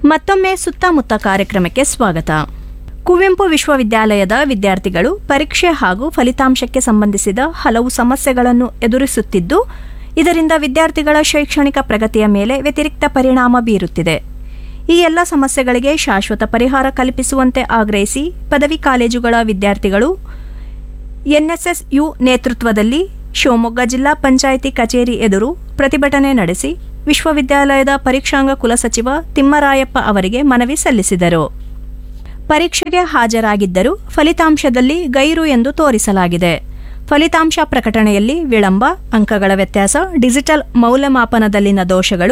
ಮತ್ತೊಮ್ಮೆ ಸುತ್ತಮುತ್ತ ಕಾರ್ಯಕ್ರಮಕ್ಕೆ ಸ್ವಾಗತ ಕುವೆಂಪು ವಿಶ್ವವಿದ್ಯಾಲಯದ ವಿದ್ಯಾರ್ಥಿಗಳು ಪರೀಕ್ಷೆ ಹಾಗೂ ಫಲಿತಾಂಶಕ್ಕೆ ಸಂಬಂಧಿಸಿದ ಹಲವು ಸಮಸ್ಯೆಗಳನ್ನು ಎದುರಿಸುತ್ತಿದ್ದು ಇದರಿಂದ ವಿದ್ಯಾರ್ಥಿಗಳ ಶೈಕ್ಷಣಿಕ ಪ್ರಗತಿಯ ಮೇಲೆ ವ್ಯತಿರಿಕ್ತ ಪರಿಣಾಮ ಬೀರುತ್ತಿದೆ ಈ ಎಲ್ಲ ಸಮಸ್ಯೆಗಳಿಗೆ ಶಾಶ್ವತ ಪರಿಹಾರ ಕಲ್ಪಿಸುವಂತೆ ಆಗ್ರಹಿಸಿ ಪದವಿ ಕಾಲೇಜುಗಳ ವಿದ್ಯಾರ್ಥಿಗಳು ಎನ್ಎಸ್ಎಸ್ಯು ನೇತೃತ್ವದಲ್ಲಿ ಶಿವಮೊಗ್ಗ ಜಿಲ್ಲಾ ಪಂಚಾಯಿತಿ ಕಚೇರಿ ಎದುರು ಪ್ರತಿಭಟನೆ ನಡೆಸಿ ವಿಶ್ವವಿದ್ಯಾಲಯದ ಪರೀಕ್ಷಾಂಗ ಕುಲಸಚಿವ ತಿಮ್ಮರಾಯಪ್ಪ ಅವರಿಗೆ ಮನವಿ ಸಲ್ಲಿಸಿದರು ಪರೀಕ್ಷೆಗೆ ಹಾಜರಾಗಿದ್ದರೂ ಫಲಿತಾಂಶದಲ್ಲಿ ಗೈರು ಎಂದು ತೋರಿಸಲಾಗಿದೆ ಫಲಿತಾಂಶ ಪ್ರಕಟಣೆಯಲ್ಲಿ ವಿಳಂಬ ಅಂಕಗಳ ವ್ಯತ್ಯಾಸ ಡಿಜಿಟಲ್ ಮೌಲ್ಯಮಾಪನದಲ್ಲಿನ ದೋಷಗಳು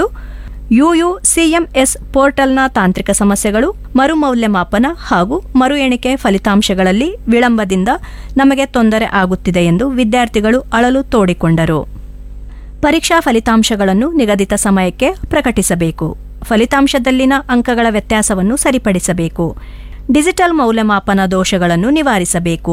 ಯುಯುಸಿಎಂಎಸ್ ಪೋರ್ಟಲ್ನ ತಾಂತ್ರಿಕ ಸಮಸ್ಯೆಗಳು ಮರು ಮೌಲ್ಯಮಾಪನ ಹಾಗೂ ಮರು ಎಣಿಕೆ ಫಲಿತಾಂಶಗಳಲ್ಲಿ ವಿಳಂಬದಿಂದ ನಮಗೆ ತೊಂದರೆ ಆಗುತ್ತಿದೆ ಎಂದು ವಿದ್ಯಾರ್ಥಿಗಳು ಅಳಲು ತೋಡಿಕೊಂಡರು ಪರೀಕ್ಷಾ ಫಲಿತಾಂಶಗಳನ್ನು ನಿಗದಿತ ಸಮಯಕ್ಕೆ ಪ್ರಕಟಿಸಬೇಕು ಫಲಿತಾಂಶದಲ್ಲಿನ ಅಂಕಗಳ ವ್ಯತ್ಯಾಸವನ್ನು ಸರಿಪಡಿಸಬೇಕು ಡಿಜಿಟಲ್ ಮೌಲ್ಯಮಾಪನ ದೋಷಗಳನ್ನು ನಿವಾರಿಸಬೇಕು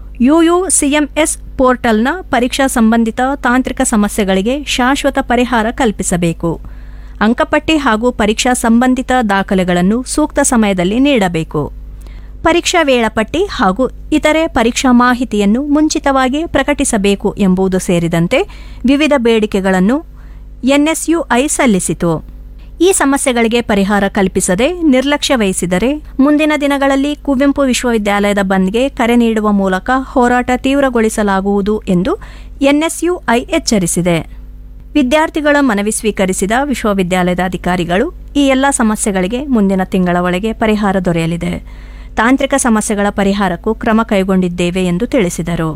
ಯುಯುಸಿಎಂಎಸ್ ಪೋರ್ಟಲ್ನ ಪರೀಕ್ಷಾ ಸಂಬಂಧಿತ ತಾಂತ್ರಿಕ ಸಮಸ್ಯೆಗಳಿಗೆ ಶಾಶ್ವತ ಪರಿಹಾರ ಕಲ್ಪಿಸಬೇಕು ಅಂಕಪಟ್ಟಿ ಹಾಗೂ ಪರೀಕ್ಷಾ ಸಂಬಂಧಿತ ದಾಖಲೆಗಳನ್ನು ಸೂಕ್ತ ಸಮಯದಲ್ಲಿ ನೀಡಬೇಕು ಪರೀಕ್ಷಾ ವೇಳಾಪಟ್ಟಿ ಹಾಗೂ ಇತರೆ ಪರೀಕ್ಷಾ ಮಾಹಿತಿಯನ್ನು ಮುಂಚಿತವಾಗಿ ಪ್ರಕಟಿಸಬೇಕು ಎಂಬುದು ಸೇರಿದಂತೆ ವಿವಿಧ ಬೇಡಿಕೆಗಳನ್ನು ಎನ್ಎಸ್ಯುಐ ಸಲ್ಲಿಸಿತು ಈ ಸಮಸ್ಯೆಗಳಿಗೆ ಪರಿಹಾರ ಕಲ್ಪಿಸದೆ ನಿರ್ಲಕ್ಷ್ಯ ವಹಿಸಿದರೆ ಮುಂದಿನ ದಿನಗಳಲ್ಲಿ ಕುವೆಂಪು ವಿಶ್ವವಿದ್ಯಾಲಯದ ಬಂದ್ಗೆ ಕರೆ ನೀಡುವ ಮೂಲಕ ಹೋರಾಟ ತೀವ್ರಗೊಳಿಸಲಾಗುವುದು ಎಂದು ಎನ್ಎಸ್ಯುಐ ಎಚ್ಚರಿಸಿದೆ ವಿದ್ಯಾರ್ಥಿಗಳ ಮನವಿ ಸ್ವೀಕರಿಸಿದ ವಿಶ್ವವಿದ್ಯಾಲಯದ ಅಧಿಕಾರಿಗಳು ಈ ಎಲ್ಲ ಸಮಸ್ಯೆಗಳಿಗೆ ಮುಂದಿನ ತಿಂಗಳ ಒಳಗೆ ಪರಿಹಾರ ದೊರೆಯಲಿದೆ ತಾಂತ್ರಿಕ ಸಮಸ್ಯೆಗಳ ಪರಿಹಾರಕ್ಕೂ ಕ್ರಮ ಕೈಗೊಂಡಿದ್ದೇವೆ ಎಂದು ತಿಳಿಸಿದರು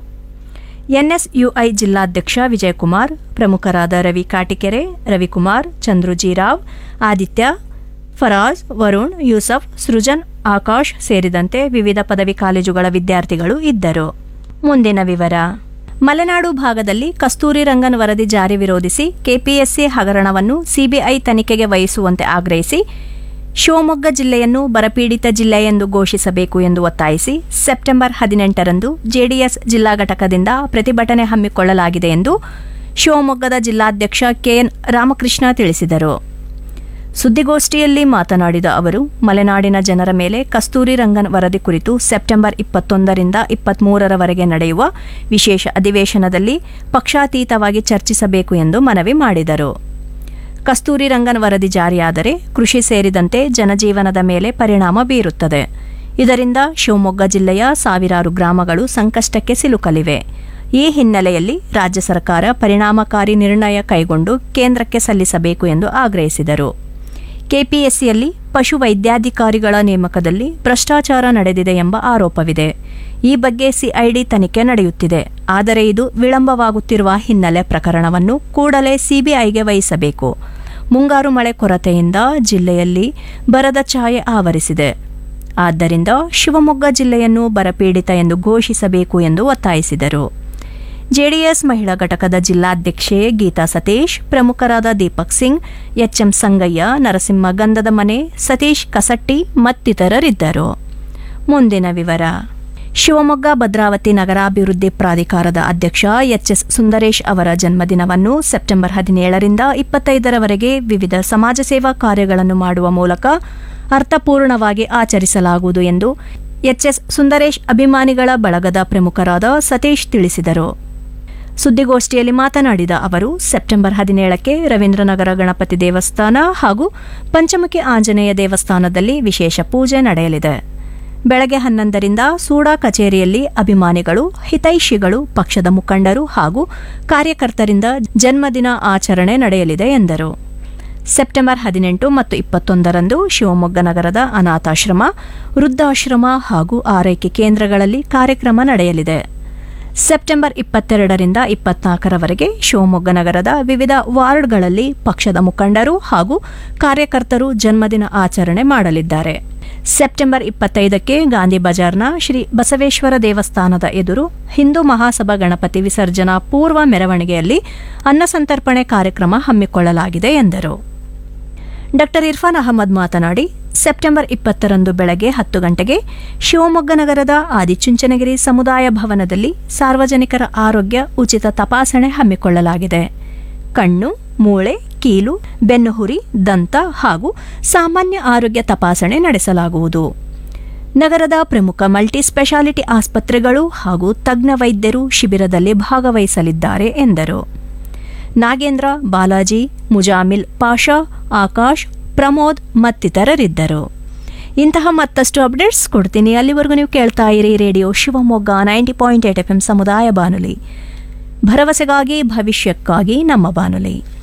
ಎನ್ಎಸ್ಯುಐ ಜಿಲ್ಲಾಧ್ಯಕ್ಷ ವಿಜಯಕುಮಾರ್ ಪ್ರಮುಖರಾದ ರವಿ ಕಾಟಿಕೆರೆ ರವಿಕುಮಾರ್ ಚಂದ್ರು ಜೀರಾವ್ ಆದಿತ್ಯ ಫರಾಜ್ ವರುಣ್ ಯೂಸಫ್ ಸೃಜನ್ ಆಕಾಶ್ ಸೇರಿದಂತೆ ವಿವಿಧ ಪದವಿ ಕಾಲೇಜುಗಳ ವಿದ್ಯಾರ್ಥಿಗಳು ಇದ್ದರು ಮುಂದಿನ ವಿವರ ಮಲೆನಾಡು ಭಾಗದಲ್ಲಿ ಕಸ್ತೂರಿ ರಂಗನ್ ವರದಿ ಜಾರಿ ವಿರೋಧಿಸಿ ಕೆಪಿಎಸ್ಸಿ ಹಗರಣವನ್ನು ಸಿಬಿಐ ತನಿಖೆಗೆ ವಹಿಸುವಂತೆ ಆಗ್ರಹಿಸಿ ಶಿವಮೊಗ್ಗ ಜಿಲ್ಲೆಯನ್ನು ಬರಪೀಡಿತ ಜಿಲ್ಲೆ ಎಂದು ಘೋಷಿಸಬೇಕು ಎಂದು ಒತ್ತಾಯಿಸಿ ಸೆಪ್ಟೆಂಬರ್ ಹದಿನೆಂಟರಂದು ಜೆಡಿಎಸ್ ಜಿಲ್ಲಾ ಘಟಕದಿಂದ ಪ್ರತಿಭಟನೆ ಹಮ್ಮಿಕೊಳ್ಳಲಾಗಿದೆ ಎಂದು ಶಿವಮೊಗ್ಗದ ಜಿಲ್ಲಾಧ್ಯಕ್ಷ ಕೆಎನ್ ರಾಮಕೃಷ್ಣ ತಿಳಿಸಿದರು ಸುದ್ದಿಗೋಷ್ಠಿಯಲ್ಲಿ ಮಾತನಾಡಿದ ಅವರು ಮಲೆನಾಡಿನ ಜನರ ಮೇಲೆ ಕಸ್ತೂರಿ ರಂಗನ್ ವರದಿ ಕುರಿತು ಸೆಪ್ಟೆಂಬರ್ ಇಪ್ಪತ್ತೊಂದರಿಂದ ಇಪ್ಪತ್ಮೂರರವರೆಗೆ ನಡೆಯುವ ವಿಶೇಷ ಅಧಿವೇಶನದಲ್ಲಿ ಪಕ್ಷಾತೀತವಾಗಿ ಚರ್ಚಿಸಬೇಕು ಎಂದು ಮನವಿ ಮಾಡಿದರು ಕಸ್ತೂರಿ ರಂಗನ್ ವರದಿ ಜಾರಿಯಾದರೆ ಕೃಷಿ ಸೇರಿದಂತೆ ಜನಜೀವನದ ಮೇಲೆ ಪರಿಣಾಮ ಬೀರುತ್ತದೆ ಇದರಿಂದ ಶಿವಮೊಗ್ಗ ಜಿಲ್ಲೆಯ ಸಾವಿರಾರು ಗ್ರಾಮಗಳು ಸಂಕಷ್ಟಕ್ಕೆ ಸಿಲುಕಲಿವೆ ಈ ಹಿನ್ನೆಲೆಯಲ್ಲಿ ರಾಜ್ಯ ಸರ್ಕಾರ ಪರಿಣಾಮಕಾರಿ ನಿರ್ಣಯ ಕೈಗೊಂಡು ಕೇಂದ್ರಕ್ಕೆ ಸಲ್ಲಿಸಬೇಕು ಎಂದು ಆಗ್ರಹಿಸಿದರು ಕೆಪಿಎಸ್ಸಿಯಲ್ಲಿ ಪಶು ವೈದ್ಯಾಧಿಕಾರಿಗಳ ನೇಮಕದಲ್ಲಿ ಭ್ರಷ್ಟಾಚಾರ ನಡೆದಿದೆ ಎಂಬ ಆರೋಪವಿದೆ ಈ ಬಗ್ಗೆ ಸಿಐಡಿ ತನಿಖೆ ನಡೆಯುತ್ತಿದೆ ಆದರೆ ಇದು ವಿಳಂಬವಾಗುತ್ತಿರುವ ಹಿನ್ನೆಲೆ ಪ್ರಕರಣವನ್ನು ಕೂಡಲೇ ಸಿಬಿಐಗೆ ವಹಿಸಬೇಕು ಮುಂಗಾರು ಮಳೆ ಕೊರತೆಯಿಂದ ಜಿಲ್ಲೆಯಲ್ಲಿ ಬರದ ಛಾಯೆ ಆವರಿಸಿದೆ ಆದ್ದರಿಂದ ಶಿವಮೊಗ್ಗ ಜಿಲ್ಲೆಯನ್ನು ಬರಪೀಡಿತ ಎಂದು ಘೋಷಿಸಬೇಕು ಎಂದು ಒತ್ತಾಯಿಸಿದರು ಜೆಡಿಎಸ್ ಮಹಿಳಾ ಘಟಕದ ಜಿಲ್ಲಾಧ್ಯಕ್ಷೆ ಗೀತಾ ಸತೀಶ್ ಪ್ರಮುಖರಾದ ದೀಪಕ್ ಸಿಂಗ್ ಎಚ್ಎಂ ಸಂಗಯ್ಯ ನರಸಿಂಹ ಗಂಧದ ಮನೆ ಸತೀಶ್ ಕಸಟ್ಟಿ ಮತ್ತಿತರರಿದ್ದರು ಮುಂದಿನ ವಿವರ ಶಿವಮೊಗ್ಗ ಭದ್ರಾವತಿ ನಗರಾಭಿವೃದ್ಧಿ ಪ್ರಾಧಿಕಾರದ ಅಧ್ಯಕ್ಷ ಎಚ್ಎಸ್ ಸುಂದರೇಶ್ ಅವರ ಜನ್ಮದಿನವನ್ನು ಸೆಪ್ಟೆಂಬರ್ ಹದಿನೇಳರಿಂದ ಇಪ್ಪತ್ತೈದರವರೆಗೆ ವಿವಿಧ ಸಮಾಜ ಸೇವಾ ಕಾರ್ಯಗಳನ್ನು ಮಾಡುವ ಮೂಲಕ ಅರ್ಥಪೂರ್ಣವಾಗಿ ಆಚರಿಸಲಾಗುವುದು ಎಂದು ಎಚ್ಎಸ್ ಸುಂದರೇಶ್ ಅಭಿಮಾನಿಗಳ ಬಳಗದ ಪ್ರಮುಖರಾದ ಸತೀಶ್ ತಿಳಿಸಿದರು ಸುದ್ದಿಗೋಷ್ಠಿಯಲ್ಲಿ ಮಾತನಾಡಿದ ಅವರು ಸೆಪ್ಟೆಂಬರ್ ಹದಿನೇಳಕ್ಕೆ ರವೀಂದ್ರನಗರ ಗಣಪತಿ ದೇವಸ್ಥಾನ ಹಾಗೂ ಪಂಚಮುಖಿ ಆಂಜನೇಯ ದೇವಸ್ಥಾನದಲ್ಲಿ ವಿಶೇಷ ಪೂಜೆ ನಡೆಯಲಿದೆ ಬೆಳಗ್ಗೆ ಹನ್ನೊಂದರಿಂದ ಸೂಡಾ ಕಚೇರಿಯಲ್ಲಿ ಅಭಿಮಾನಿಗಳು ಹಿತೈಷಿಗಳು ಪಕ್ಷದ ಮುಖಂಡರು ಹಾಗೂ ಕಾರ್ಯಕರ್ತರಿಂದ ಜನ್ಮದಿನ ಆಚರಣೆ ನಡೆಯಲಿದೆ ಎಂದರು ಸೆಪ್ಟೆಂಬರ್ ಹದಿನೆಂಟು ಮತ್ತು ಇಪ್ಪತ್ತೊಂದರಂದು ಶಿವಮೊಗ್ಗ ನಗರದ ಅನಾಥಾಶ್ರಮ ವೃದ್ಧಾಶ್ರಮ ಹಾಗೂ ಆರೈಕೆ ಕೇಂದ್ರಗಳಲ್ಲಿ ಕಾರ್ಯಕ್ರಮ ನಡೆಯಲಿದೆ ಸೆಪ್ಟೆಂಬರ್ ಇಪ್ಪತ್ತೆರಡರಿಂದ ಇಪ್ಪತ್ನಾಲ್ಕರವರೆಗೆ ಶಿವಮೊಗ್ಗ ನಗರದ ವಿವಿಧ ವಾರ್ಡ್ಗಳಲ್ಲಿ ಪಕ್ಷದ ಮುಖಂಡರು ಹಾಗೂ ಕಾರ್ಯಕರ್ತರು ಜನ್ಮದಿನ ಆಚರಣೆ ಮಾಡಲಿದ್ದಾರೆ ಸೆಪ್ಟೆಂಬರ್ ಇಪ್ಪತ್ತೈದಕ್ಕೆ ಗಾಂಧಿ ಬಜಾರ್ನ ಶ್ರೀ ಬಸವೇಶ್ವರ ದೇವಸ್ಥಾನದ ಎದುರು ಹಿಂದೂ ಮಹಾಸಭಾ ಗಣಪತಿ ವಿಸರ್ಜನಾ ಪೂರ್ವ ಮೆರವಣಿಗೆಯಲ್ಲಿ ಅನ್ನಸಂತರ್ಪಣೆ ಕಾರ್ಯಕ್ರಮ ಹಮ್ಮಿಕೊಳ್ಳಲಾಗಿದೆ ಎಂದರು ಡಾಕ್ಟರ್ ಇರ್ಫಾನ್ ಅಹಮದ್ ಮಾತನಾಡಿ ಸೆಪ್ಟೆಂಬರ್ ಇಪ್ಪತ್ತರಂದು ಬೆಳಗ್ಗೆ ಹತ್ತು ಗಂಟೆಗೆ ಶಿವಮೊಗ್ಗ ನಗರದ ಆದಿಚುಂಚನಗಿರಿ ಸಮುದಾಯ ಭವನದಲ್ಲಿ ಸಾರ್ವಜನಿಕರ ಆರೋಗ್ಯ ಉಚಿತ ತಪಾಸಣೆ ಹಮ್ಮಿಕೊಳ್ಳಲಾಗಿದೆ ಕಣ್ಣು ಮೂಳೆ ಕೀಲು ಬೆನ್ನುಹುರಿ ದಂತ ಹಾಗೂ ಸಾಮಾನ್ಯ ಆರೋಗ್ಯ ತಪಾಸಣೆ ನಡೆಸಲಾಗುವುದು ನಗರದ ಪ್ರಮುಖ ಮಲ್ಟಿ ಸ್ಪೆಷಾಲಿಟಿ ಆಸ್ಪತ್ರೆಗಳು ಹಾಗೂ ತಜ್ಞ ವೈದ್ಯರು ಶಿಬಿರದಲ್ಲಿ ಭಾಗವಹಿಸಲಿದ್ದಾರೆ ಎಂದರು ನಾಗೇಂದ್ರ ಬಾಲಾಜಿ ಮುಜಾಮಿಲ್ ಪಾಷಾ ಆಕಾಶ್ ಪ್ರಮೋದ್ ಮತ್ತಿತರರಿದ್ದರು ಇಂತಹ ಮತ್ತಷ್ಟು ಅಪ್ಡೇಟ್ಸ್ ಕೊಡ್ತೀನಿ ಅಲ್ಲಿವರೆಗೂ ನೀವು ಕೇಳ್ತಾ ಇರಿ radio Shivamogga ninety point eight F M ಸಮುದಾಯ ಬಾನುಲಿ ಭರವಸೆಗಾಗಿ ಭವಿಷ್ಯಕ್ಕಾಗಿ ನಮ್ಮ ಬಾನುಲಿ